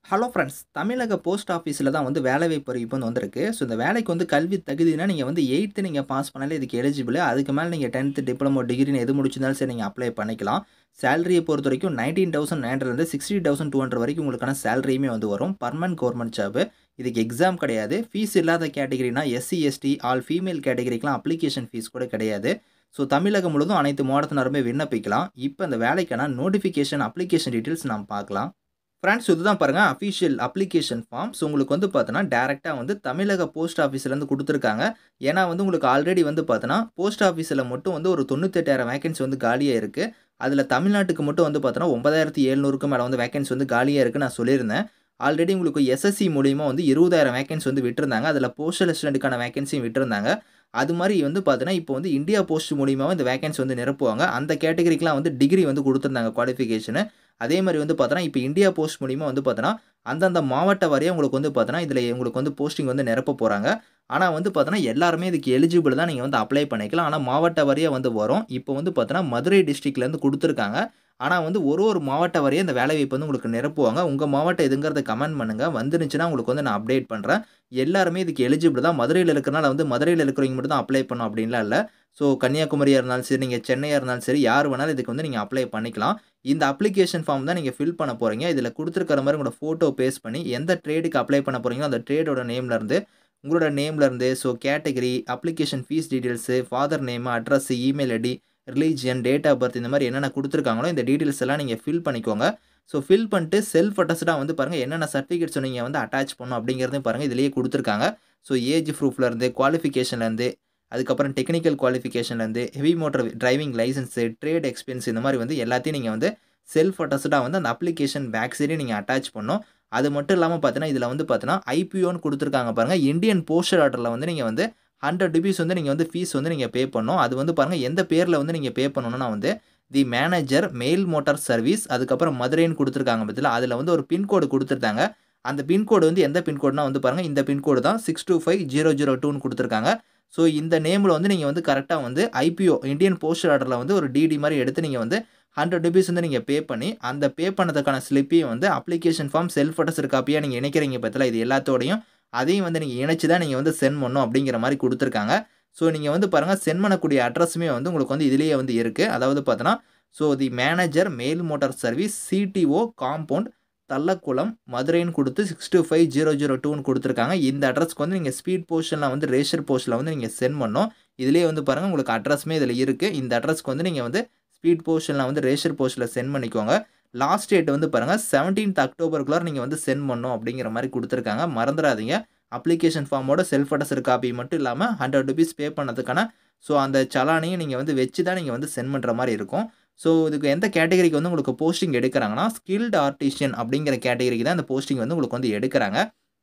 hello friends தமிழக post ஆஃபீஸில் தான் வந்து வேலைவாய்ப்பு அறிவிப்பு வந்து வந்திருக்கு ஸோ இந்த வேலைக்கு வந்து கல்வி தகுதினா நீங்கள் வந்து எயித்து நீங்கள் பாஸ் பண்ணாலே இதுக்கு எலிஜிபிள் அதுக்கு மேலே நீங்கள் டென்த்து டிப்ளமோ டிகிரின்னு எது முடிச்சிருந்தாலும் சரி நீங்கள் அப்ளை பண்ணிக்கலாம் சேலரியை பொறுத்த வரைக்கும் நைன்டீன் தௌசண்ட் நைன்லேருந்து சிக்ஸ்டி தௌசண்ட் டூ ஹண்ட்ரட் வரைக்கும் உங்களுக்கான சேலரியுமே வந்து வரும் பர்மனன்ட் கவர்மெண்ட் ஜாப் இதுக்கு எக்ஸாம் கிடையாது ஃபீஸ் இல்லாத கேட்டகரினா எஸ்சி எஸ்டி ஆல் ஃபீமேல் கேட்டகரிக்கெலாம் அப்ளிகேஷன் ஃபீஸ் கூட கிடையாது ஸோ தமிழகம் முழுதும் அனைத்து மாவட்டத்தினருமே விண்ணப்பிக்கலாம் இப்போ இந்த வேலைக்கான நோட்டிஃபிகேஷன் அப்ளிகேஷன் டீட்டெயில்ஸ் நாம் பார்க்கலாம் ஃப்ரெண்ட்ஸ் இதுதான் பாருங்கள் அஃபிஷியல் அப்ளிகேஷன் ஃபார்ம் ஸோ உங்களுக்கு வந்து பார்த்தோன்னா டேரெக்டாக வந்து தமிழக போஸ்ட் ஆஃபீஸ்லேருந்து கொடுத்துருக்காங்க ஏன்னா வந்து உங்களுக்கு ஆல்ரெடி வந்து பார்த்தோன்னா போஸ்ட் ஆஃபீஸில் மட்டும் வந்து ஒரு தொண்ணூத்தெட்டாயிரம் வேகன்சி வந்து காலியாக இருக்குது அதில் தமிழ்நாட்டுக்கு மட்டும் வந்து பார்த்தோன்னா ஒன்பதாயிரத்தி எழுநூறுக்கு மேலே வந்து வேகன்சி வந்து காலியாக இருக்குன்னு நான் சொல்லியிருந்தேன் ஆல்ரெடி உங்களுக்கு எஸ்எஸ்சி மூலிமா வந்து இருபதாயிரம் வேகன்சி வந்து விட்டுருந்தாங்க அதில் போஸ்டல் அசிஸ்டண்ட்டுக்கான வேகன்சியும் விட்டுருந்தாங்க அது மாதிரி வந்து பார்த்தீங்கன்னா இப்போ வந்து இந்தியா போஸ்ட் மூலியமாக இந்த வேகன்சி வந்து நிரப்புவாங்க அந்த கேட்டகரிக்கெலாம் வந்து டிகிரி வந்து கொடுத்துருந்தாங்க குவாலிஃபிகேஷனு அதே மாதிரி வந்து பார்த்தோன்னா இப்போ இந்தியா போஸ்ட் மூலிமா வந்து பார்த்தோன்னா அந்தந்த மாவட்ட வாரியாக உங்களுக்கு வந்து பார்த்தோன்னா இதில் உங்களுக்கு வந்து போஸ்டிங் வந்து நிரப்ப போகிறாங்க ஆனால் வந்து பார்த்தோன்னா எல்லாருமே இதுக்கு எலிஜிபிள் தான் நீங்கள் வந்து அப்ளை பண்ணிக்கலாம் ஆனால் மாவட்ட வாரியாக வந்து வரும் இப்போ வந்து பார்த்தோன்னா மதுரை டிஸ்ட்ரிக்ட்லேருந்து கொடுத்துருக்காங்க ஆனால் வந்து ஒரு ஒரு மாவட்ட வரையும் இந்த வேலைவாய்ப்பு வந்து உங்களுக்கு நிரப்புவாங்க உங்கள் மாவட்டம் எதுங்கிறத கமெண்ட் பண்ணுங்கள் வந்துருந்துச்சுன்னா உங்களுக்கு வந்து நான் அப்டேட் பண்ணுறேன் எல்லாருமே இதுக்கு எலிஜிபிள் தான் மதுரையில் இருக்கிறனால வந்து மதுரையில் இருக்கிறவங்க மட்டும் தான் அப்ளை பண்ணணும் அப்படின்லாம் இல்லை ஸோ கன்னியாகுமரியாக இருந்தாலும் சரி நீங்கள் சென்னையாக இருந்தாலும் சரி யார் வேணாலும் இதுக்கு வந்து நீங்கள் அப்ளை பண்ணிக்கலாம் இந்த அப்ளிகேஷன் ஃபார்ம் தான் நீங்கள் ஃபில் பண்ண போகிறீங்க இதில் கொடுத்துருக்கிற மாதிரி உங்களோட ஃபோட்டோ பேஸ்ட் பண்ணி எந்த ட்ரேடுக்கு அப்ளை பண்ண போகிறீங்களோ அந்த ட்ரேடோட நேம்லேருந்து உங்களோட நேம்லேருந்து so category application fee details father name address email ID religion date of birth இந்த மாதிரி என்னென்ன கொடுத்துருக்காங்களோ இந்த டீட்டெயில்ஸ் எல்லாம் நீங்கள் ஃபில் பண்ணிக்கோங்க ஸோ ஃபில் பண்ணிட்டு செல்ஃப் அட்டஸ்டாக வந்து பாருங்கள் என்னென்ன சர்டிஃபிகேட்ஸ் நீங்கள் வந்து அட்டாச் பண்ணணும் அப்படிங்கிறதையும் பாருங்கள் இதிலேயே கொடுத்துருக்காங்க ஸோ ஏஜ் ப்ரூஃப்லேருந்து குவாலிஃபிகேஷன்லேருந்து அதுக்கப்புறம் டெக்னிக்கல் குவாலிஃபிகேஷன்லேருந்து heavy motor driving licence trade expense இந்த மாதிரி வந்து எல்லாத்தையும் நீங்கள் வந்து செல்ஃப் அட்டஸ்டாக வந்து அந்த அப்ளிகேஷன் பேக்ஸைடே நீங்கள் அட்டாச் பண்ணணும் அது மட்டும் இல்லாமல் பார்த்தீங்கன்னா இதில் வந்து பார்த்தீங்கன்னா ஐபிஓன்னு கொடுத்துருக்காங்க பாருங்கள் இந்தியன் போஸ்டல் ஆர்டரில் வந்து நீங்கள் வந்து ஹண்ட்ரட் ருபீஸ் வந்து நீங்கள் வந்து ஃபீஸ் வந்து நீங்கள் பே பண்ணணும் அது வந்து பாருங்கள் எந்த பேரில் வந்து நீங்கள் பே பண்ணணும்னா வந்து the manager mail motor service அதுக்கப்புறம் மதுரைன்னு கொடுத்துருக்காங்க பற்றியில் அதில் வந்து ஒரு பின்கோடு கொடுத்துருந்தாங்க அந்த பின்கோடு வந்து எந்த பின்கோடுனா வந்து பாருங்கள் இந்த பின்கோடு தான் six two five zero zero டூன்னு கொடுத்துருக்காங்க ஸோ இந்த நேமில் வந்து நீங்கள் வந்து கரெக்டாக வந்து ஐபிஓ இந்தியன் போஸ்டல் ஆர்டரில் வந்து ஒரு டிடி மாதிரி எடுத்து நீங்கள் வந்து ஹண்ட்ரட் ருபீஸ் வந்து நீங்கள் பே பண்ணி அந்த பே பண்ணதுக்கான ஸ்லிப்பையும் வந்து அப்ளிகேஷன் ஃபார்ம் செல்ஃப் அட்டஸ்டர் காப்பியாக நீங்கள் இணைக்கிறீங்க பற்றில இது எல்லாத்தோடையும் அதையும் வந்து நீங்கள் இணைச்சி தான் நீங்கள் வந்து சென்ட் பண்ணணும் அப்படிங்கிற மாதிரி கொடுத்துருக்காங்க ஸோ நீங்கள் வந்து பாருங்கள் சென்ட் பண்ணக்கூடிய அட்ரஸுமே வந்து உங்களுக்கு வந்து இதிலேயே வந்து இருக்குது அதாவது பார்த்தோன்னா so the manager mail motor service CTO compound Tallakulam மதுரைன்னு கொடுத்து six two five zero zero டூன்னு கொடுத்துருக்காங்க இந்த அட்ரஸ்க்கு வந்து நீங்கள் ஸ்பீட் போஸ்ட்டில் வந்து ரேஷர் போஸ்ட்டில் வந்து நீங்கள் சென்ட் பண்ணணும் இதிலே வந்து பாருங்கள் உங்களுக்கு அட்ரஸுமே இதில் இருக்குது இந்த அட்ரஸ்க்கு வந்து நீங்கள் வந்து ஸ்பீட் போஸ்ட்டில் வந்து ரேஷர் போஸ்ட்டில் சென்ட் பண்ணிக்கோங்க லாஸ்ட் டேட் வந்து பாருங்கள் செவன்டீன்த் அக்டோபருக்குள்ளே நீங்கள் வந்து சென்ட் பண்ணணும் அப்படிங்கிற மாதிரி கொடுத்துருக்காங்க மறந்துடாதீங்க அப்ளிகேஷன் ஃபார்மோட செல்ஃப் அட்டஸ்டர் காப்பி மட்டும் இல்லாமல் ஹண்ட்ரட் ருபீஸ் பே பண்ணதுக்கான ஸோ அந்த சலானையும் நீங்கள் வந்து வச்சு தான் நீங்கள் வந்து சென்ட் பண்ணுற மாதிரி இருக்கும் ஸோ இதுக்கு எந்த கேட்டகரிக்கு வந்து உங்களுக்கு போஸ்டிங் எடுக்கிறாங்கன்னா ஸ்கில்டு ஆர்டிஷியன் அப்படிங்கிற கேட்டகரிக்கு தான் இந்த போஸ்டிங் வந்து உங்களுக்கு வந்து எடுக்கிறாங்க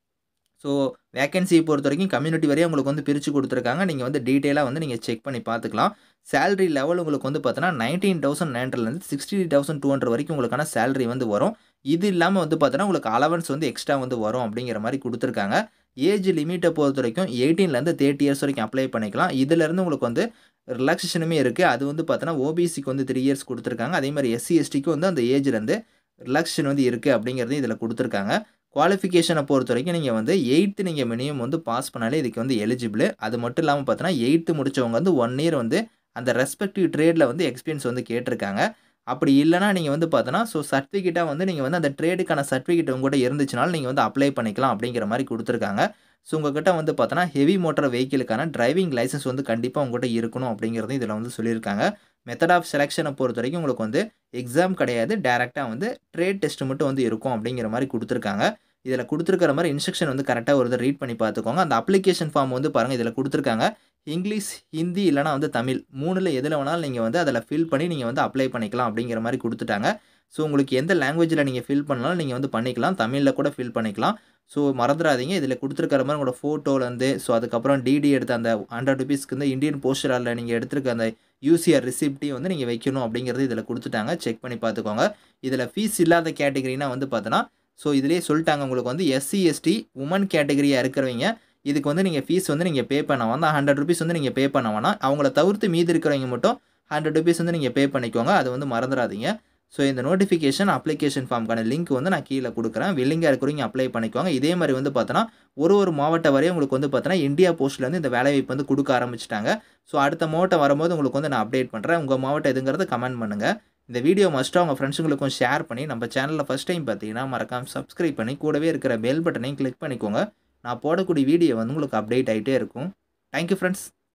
ஸோ வேகன்சியை பொறுத்த வரைக்கும் கம்யூனிட்டி வரையும் உங்களுக்கு வந்து பிரித்து கொடுத்துருக்காங்க நீங்கள் வந்து டீட்டெயிலாக வந்து நீங்கள் செக் பண்ணி பார்த்துக்கலாம் சேலரி லெவல் உங்களுக்கு வந்து பார்த்தோன்னா நைன்டீன் தௌசண்ட் நைன்ட்லேருந்து சிக்ஸ்டி தௌசண்ட் டூ ஹண்ட்ரட் வரைக்கும் உங்களுக்கான சேலரி வந்து வரும் இது இல்லாமல் வந்து பார்த்தோன்னா உங்களுக்கு அலவன்ஸ் வந்து எக்ஸ்ட்ரா வந்து வரும் அப்படிங்கிற மாதிரி கொடுத்துருக்காங்க ஏஜ் லிமிட்டை பொறுத்த வரைக்கும் எயிட்டீன்லேருந்து தேர்ட்டி இயர்ஸ் வரைக்கும் அப்ளை பண்ணிக்கலாம் இதிலேருந்து உங்களுக்கு வந்து ரிலாக்ஸேஷனுமே இருக்குது அது வந்து பார்த்தோன்னா ஓபிசிக்கு வந்து த்ரீ இயர்ஸ் கொடுத்துருக்காங்க அதே மாதிரி எஸ்சி எஸ்டிக்கு வந்து அந்த ஏஜ்லேருந்து ரிலாக்ஸேஷன் வந்து இருக்குது அப்படிங்கிறது இதில் கொடுத்துருக்காங்க குவாலிஃபிகேஷனை பொறுத்த வரைக்கும் நீங்கள் வந்து எயித்து நீங்கள் மினிமம் வந்து பாஸ் பண்ணாலே இதுக்கு வந்து எலிஜிபிள் அது மட்டும் இல்லாமல் பார்த்தோன்னா எயித்து முடித்தவங்க வந்து ஒன் இயர் வந்து அந்த ரெஸ்பெக்டிவ் ட்ரேடில் வந்து எக்ஸ்பீரியன்ஸ் வந்து கேட்டிருக்காங்க அப்படி இல்லைனா நீங்கள் வந்து பார்த்தோன்னா ஸோ சர்டிஃபிகேட்டாக வந்து நீங்கள் வந்து அந்த ட்ரேடுக்கான சர்டிஃபிகேட் உங்கள்கிட்ட இருந்துச்சுனாலும் நீங்கள் வந்து அப்ளை பண்ணிக்கலாம் அப்படிங்கிற மாதிரி கொடுத்துருக்காங்க ஸோ உங்கள்கிட்ட வந்து பார்த்தோன்னா ஹெவி மோட்டார் வெஹிக்கிளுக்கான டிரைவிங் லைசன்ஸ் வந்து கண்டிப்பாக உங்கள்கிட்ட இருக்கணும் அப்படிங்கிறதையும் இதில் வந்து சொல்லியிருக்காங்க மெத்தட் ஆஃப் செலெக்ஷனை பொறுத்த வரைக்கும் உங்களுக்கு வந்து எக்ஸாம் கிடையாது டேரெக்டாக வந்து ட்ரேட் டெஸ்ட் மட்டும் வந்து இருக்கும் அப்படிங்கிற மாதிரி கொடுத்துருக்காங்க இதில் கொடுத்துருக்கிற மாதிரி இன்ஸ்ட்ரக்ஷன் வந்து கரெக்டாக ஒரு ரீட் பண்ணி பார்த்துக்கோங்க அந்த அப்ளிகேஷன் ஃபார்ம் வந்து பாருங்கள் இதில் கொடுத்துருக்காங்க இங்கிலீஷ் ஹிந்தி இல்லைனா வந்து தமிழ் மூணில் எதில் வேணாலும் நீங்கள் வந்து அதில் ஃபில் பண்ணி நீங்கள் வந்து அப்ளை பண்ணிக்கலாம் அப்படிங்கிற மாதிரி கொடுத்துட்டாங்க ஸோ உங்களுக்கு எந்த லாங்குவேஜில் நீங்கள் ஃபில் பண்ணாலும் நீங்கள் வந்து பண்ணிக்கலாம் தமிழில் கூட ஃபில் பண்ணிக்கலாம் ஸோ மறந்துடாதீங்க இதில் கொடுத்துருக்கிற மாதிரி உங்களோட ஃபோட்டோலேருந்து ஸோ அதுக்கப்புறம் டிடி எடுத்த அந்த ஹண்ட்ரட் ருபீஸ்க்கு வந்து இந்தியன் போஸ்டரில் நீங்கள் எடுத்துருக்க அந்த யூசிஆர் ரிசிப்டையும் வந்து நீங்கள் வைக்கணும் அப்படிங்கிறது இதில் கொடுத்துட்டாங்க செக் பண்ணி பார்த்துக்கோங்க இதில் ஃபீஸ் இல்லாத கேட்டகரினா வந்து பார்த்தோன்னா ஸோ இதிலே சொல்லிட்டாங்க உங்களுக்கு வந்து எஸ்சி எஸ்டி உமன் கேட்டகரியாக இருக்கிறவங்க இதுக்கு வந்து நீங்கள் ஃபீஸ் வந்து நீங்கள் பே பண்ண வேணாம் ஹண்ட்ரட் ருபீஸ் வந்து நீங்கள் பே பண்ண வேணாம் அவங்கள தவிர்த்து மீதி இருக்கிறவங்க மட்டும் ஹண்ட்ரட் ருபீஸ் வந்து நீங்கள் பே பண்ணிக்கோங்க அது வந்து மறந்துடாதீங்க ஸோ இந்த நோட்டிஃபிகேஷன் அப்ளிகேஷன் ஃபார்முக்கான லிங்க் வந்து நான் கீழே கொடுக்குறேன் வில்லிங்காக இருக்கிறவங்க அப்ளை பண்ணிக்கோங்க இதே மாதிரி வந்து பார்த்தோன்னா ஒரு ஒரு மாவட்டம் வரையும் உங்களுக்கு வந்து பார்த்தோன்னா இந்தியா போஸ்ட்லேருந்து இந்த வேலைவாய்ப்பு வந்து கொடுக்க ஆரம்பிச்சிட்டாங்க ஸோ அடுத்த மாவட்டம் வரும்போது உங்களுக்கு வந்து நான் அப்டேட் பண்ணுறேன் உங்கள் மாவட்டம் எதுங்கிறத கமெண்ட் பண்ணுங்கள் இந்த வீடியோ மஸ்ட்டாக உங்கள் ஃப்ரெண்ட்ஸுங்களுக்கும் ஷேர் பண்ணி நம்ம சேனலில் ஃபஸ்ட் டைம் பார்த்தீங்கன்னா மறக்காம சப்ஸ்கிரைப் பண்ணி கூடவே இருக்கிற பெல் பட்டனையும் கிளிக் பண்ணிக்கோங்க நான் போடக்கூடிய வீடியோ வந்து உங்களுக்கு அப்டேட் ஆகிட்டே இருக்கும் தேங்க்யூ ஃப்ரெண்ட்ஸ்